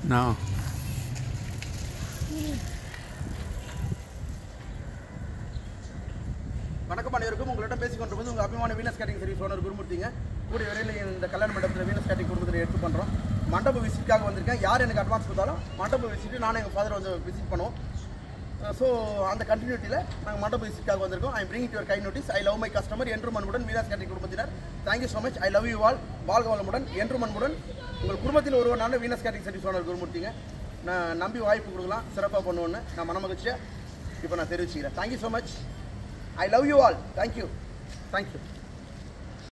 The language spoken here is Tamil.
No. வணக்கம் அனைவருக்கும் உங்களிடம் பேசிக் கொண்டிருப்பது உங்கள் அபிமான வீனஸ் கேட்டிங் சர்வீஸ் ஓனர் குருமூர்த்திங்க கூடிய விரைவில் இந்த கல்யாண மண்டபத்தில் வீனஸ் கேட்டிங் குடும்பத்தில் எடுத்து பண்ணுறோம் மண்டப விசிட்டுக்காக வந்திருக்கேன் யார் எனக்கு அட்வான்ஸ் கொடுத்தாலும் மண்டப விசிட்டு நானும் எங்கள் ஃபாதர் வந்து விசிட் பண்ணுவோம் ஸோ அந்த கண்டினியூட்டியில் நாங்கள் மண்டப விசிட்டுக்காக வந்திருக்கோம் ஐ பிரிங் யுவர் கை notice I love my customer என்று மண்புடன் வீனஸ் கேட்டிங் குடும்பத்தினர் thank you so much I love you all வாழ்க வளமுடன் என்று மண்புடன் உங்கள் குடும்பத்தில் ஒருவனான வீனஸ் கேட்டிங் சர்வீஸ் ஓனர் குருமூர்த்திங்க நான் நம்பி வாய்ப்பு கொடுக்கலாம் சிறப்பாக பண்ணுவோன்னு நான் மனமகிழ்ச்சியாக இப்போ நான் தெரிவிச்சுக்கிறேன் thank you so much I love you all thank you thank you